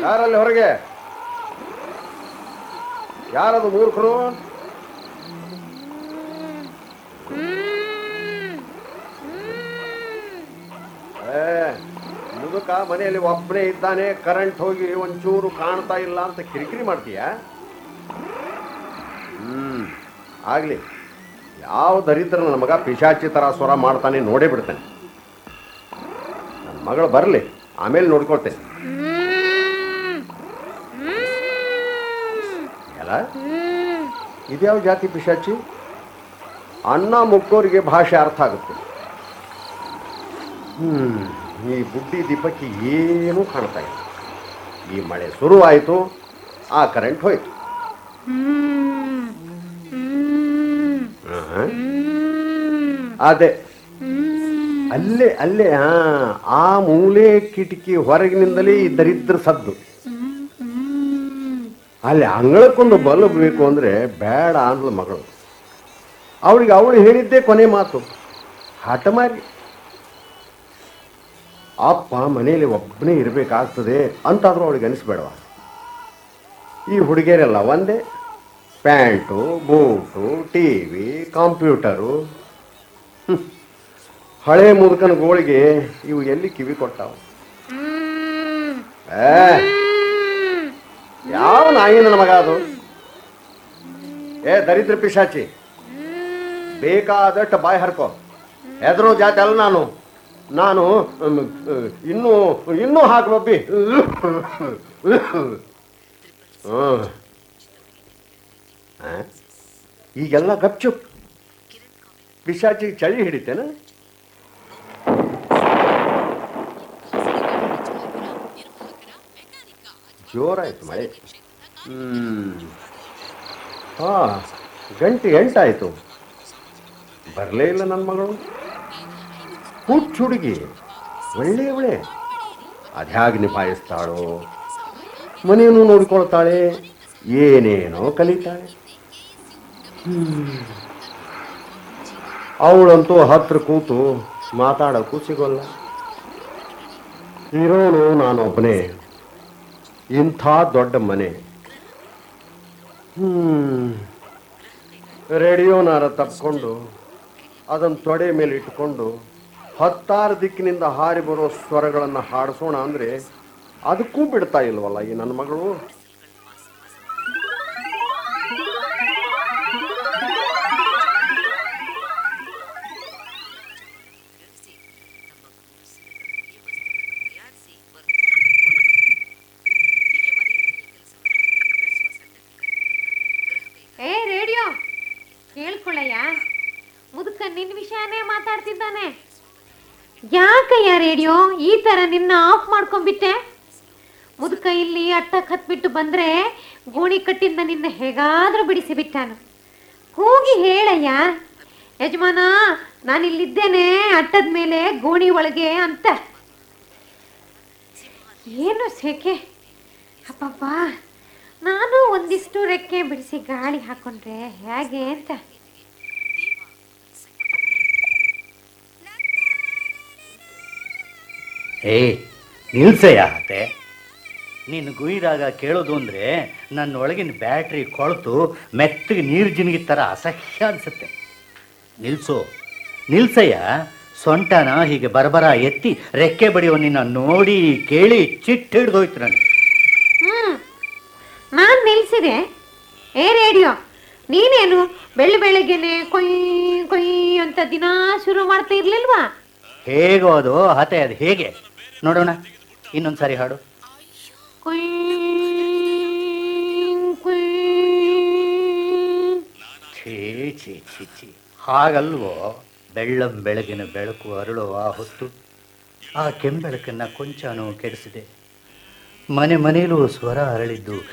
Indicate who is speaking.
Speaker 1: ಯಾರಲ್ಲಿ ಹೊರಗೆ ಯಾರದು ಮೂರ್ಖರು ಏ ಮುದುಕ ಮನೆಯಲ್ಲಿ ಒಬ್ಬನೇ ಇದ್ದಾನೆ ಕರೆಂಟ್ ಹೋಗಿ ಒಂಚೂರು ಕಾಣ್ತಾ ಇಲ್ಲ ಅಂತ ಕಿರಿಕಿರಿ ಮಾಡ್ತೀಯ ಹ್ಮ್ ಆಗ್ಲಿ ಯಾವ ದರಿದ್ರ ನನ್ನ ಮಗ ಪಿಶಾಚಿ ಥರ ಸ್ವರ ಮಾಡ್ತಾನೆ ನೋಡೇ ಬಿಡ್ತಾನೆ ನನ್ನ ಮಗಳು ಬರಲಿ ಆಮೇಲೆ ನೋಡ್ಕೊಳ್ತೇನೆ ಎಲ್ಲ ಇದ್ಯಾವ ಜಾತಿ ಪಿಶಾಚಿ ಅನ್ನ ಮುಕ್ಕೋರಿಗೆ ಭಾಷೆ ಅರ್ಥ ಆಗುತ್ತೆ ಹ್ಮ್ ಈ ಬುಡ್ಡಿ ದೀಪಕ್ಕೆ ಏನೂ ಕಾಣ್ತಾ ಇಲ್ಲ ಈ ಮಳೆ ಶುರುವಾಯಿತು ಆ ಕರೆಂಟ್ ಹೋಯ್ತು ಆಹಾ. ಅದೇ ಅಲ್ಲೇ ಅಲ್ಲೇ ಹಾ ಆ ಮೂಲೆ ಕಿಟಕಿ ಹೊರಗಿನಿಂದಲೇ ಈ ದರಿದ್ರ ಸದ್ದು ಅಲ್ಲಿ ಅಂಗಳಕ್ಕೊಂದು ಬಲ್ಬ್ ಬೇಕು ಅಂದ್ರೆ ಬೇಡ ಅಂದ್ಲು ಮಗಳು ಅವಳಿಗೆ ಅವಳು ಹೇಳಿದ್ದೇ ಕೊನೆ ಮಾತು ಹಠ ಮಾರಿ ಅಪ್ಪ ಮನೆಯಲ್ಲಿ ಒಬ್ಬನೇ ಇರಬೇಕಾಗ್ತದೆ ಅಂತಾದ್ರೂ ಅವಳಿಗೆ ಅನಿಸ್ಬೇಡವ ಈ ಹುಡುಗಿಯರೆಲ್ಲ ಒಂದೇ pant boot T V computer hmm. ಹಳೆ ಮುದುಕನ ಗೋಳಿಗೆ ಇವು ಎಲ್ಲಿ ಕಿವಿ ಕೊಟ್ಟಾವ ಏ ಯಾವ ನಾಯಿ ನನ್ನ ಮಗ ಅದು ಏ ದರಿದ್ರ ಪಿಶಾಚಿ ಬೇಕಾದಷ್ಟು ಬಾಯಿ ಹರ್ಕೋ ಹೆದರೋ ಜಾತಿ ಅಲ್ಲ ನಾನು ನಾನು ಹ್ಮ್, ಇನ್ನೂ ಇನ್ನೂ ಹಾಕ್ಬಬ್ಬಿ ಹ್ಮ್. ಆ? ಈಗೆಲ್ಲ ಗಪ್ಚುಪ್ ಪಿಶಾಚಿ ಚಳಿ ಹಿಡಿತೇನ ಜೋರಾಯ್ತು ಮಳೆ ಹ್ಮ್ ಹಾ ಗಂಟೆ ಎಂಟಾಯ್ತು ಬರಲೇ ಇಲ್ಲ ನನ್ನ ಮಗಳು ಹುಚ್ಚು ಹುಡುಗಿ ಒಳ್ಳೆ ಒಳ್ಳೆ ಅದ್ಯಾಗ ನಿಭಾಯಿಸ್ತಾಳೋ ಮನೆಯನ್ನು ನೋಡಿಕೊಳ್ತಾಳೆ ಏನೇನೋ ಕಲಿತಾಳೆ ಹ್ಮ್. ಅವಳಂತೂ ಹತ್ರ ಕೂತು ಮಾತಾಡೋಕ್ಕೂ ಸಿಗೋಲ್ಲ ಇರೋನು ನಾನೊಬ್ಬನೇ ಇಂಥ ದೊಡ್ಡ ಮನೆ ಹ್ಮ್ ರೇಡಿಯೋನಾರ ತಪ್ಕೊಂಡು ಅದನ್ನು ತೊಡೆ ಮೇಲೆ ಇಟ್ಕೊಂಡು ಹತ್ತಾರು ದಿಕ್ಕಿನಿಂದ ಹಾರಿ ಬರೋ ಸ್ವರಗಳನ್ನು ಹಾಡಿಸೋಣ ಅಂದರೆ ಅದಕ್ಕೂ ಬಿಡ್ತಾ ಇಲ್ವಲ್ಲ ಈ ನನ್ನ ಮಗಳು
Speaker 2: ಏ ರೇಡಿಯೋ ಕೇಳ್ಕೊಳ್ಳಯ್ಯ ಮುದುಕ ನಿನ್ನ ವಿಷಯನೇ ಮಾತಾಡ್ತಿದ್ದಾನೆ ಯಾಕಯ್ಯ ರೇಡಿಯೋ ಈ ಥರ ನಿನ್ನ ಆಫ್ ಮಾಡ್ಕೊಂಡ್ಬಿಟ್ಟೆ ಮುದುಕ ಇಲ್ಲಿ ಅಟ್ಟಕ್ಕೆ ಹತ್ಬಿಟ್ಟು ಬಂದ್ರೆ ಗೋಣಿ ಕಟ್ಟಿಂದ ನಿನ್ನ ಹೇಗಾದ್ರೂ ಬಿಡಿಸಿ ಬಿಟ್ಟಾನು ಹೋಗಿ ಹೇಳಯ್ಯ ಯಜಮಾನ ನಾನಿಲ್ಲಿದ್ದೇನೆ ಅಟ್ಟದ ಮೇಲೆ ಗೋಣಿ ಒಳಗೆ ಅಂತ ಏನು ಸೆಕೆ ಅಪ್ಪಪ್ಪ ನಾನು ಒಂದಿಷ್ಟು ರೆಕ್ಕೆ ಬಿಡಿಸಿ ಗಾಳಿ ಹಾಕೊಂಡ್ರೆ ಹೇಗೆ ಅಂತ
Speaker 3: ಏ ನಿಲ್ಸಯ್ಯ ಅತ್ತೆ ನೀನು ಗುಯ್ದಾಗ ಕೇಳೋದು ಅಂದರೆ ನನ್ನ ಒಳಗಿನ ಬ್ಯಾಟ್ರಿ ಕೊಳೆತು ಮೆತ್ತಗೆ ನೀರು ಜಿನಗಿ ಥರ ಅಸಹ್ಯ ಅನ್ಸುತ್ತೆ ನಿಲ್ಸು ನಿಲ್ಸಯ್ಯ ಸೊಂಟನ ಹೀಗೆ ಬರಬರ ಎತ್ತಿ ರೆಕ್ಕೆ ಬಡಿಯೋ ನಿನ್ನ ನೋಡಿ ಕೇಳಿ ಚಿಟ್ಟು ಹಿಡ್ದೋಯ್ತು ನನಗೆ
Speaker 2: ಹ್ಮ್ ನಾನು ನಿಲ್ಸಿದೆ ಏ ರೇಡಿಯೋ ನೀನೇನು ಬೆಳ್ಳಿ ಬೆಳಗ್ಗೆನೆ ಕೊಯ್ ಕೊಯ್ ಅಂತ ದಿನಾ ಶುರು ಮಾಡ್ತಾ ಇರ್ಲಿಲ್ವಾ
Speaker 3: ಹೇಗೋ ಅದು ಹತೆ ಅದು ಹೇಗೆ ನೋಡೋಣ ಇನ್ನೊಂದು ಸಾರಿ ಹಾಡು
Speaker 2: ಕೊಯ್ ಕೊಯ್
Speaker 3: ಛೇ ಛೇ ಛೀ ಛೀ ಹಾಗಲ್ವೋ ಬೆಳ್ಳಂ ಬೆಳಗಿನ ಬೆಳಕು ಅರಳುವ ಆ ಹೊತ್ತು ಆ ಕೆಂಬೆಳಕನ್ನು ಕೊಂಚನೂ ಕೆಡಿಸಿದೆ ಮನೆ ಮನೆಯಲ್ಲೂ ಸ್ವರ ಅರಳಿದ್ದು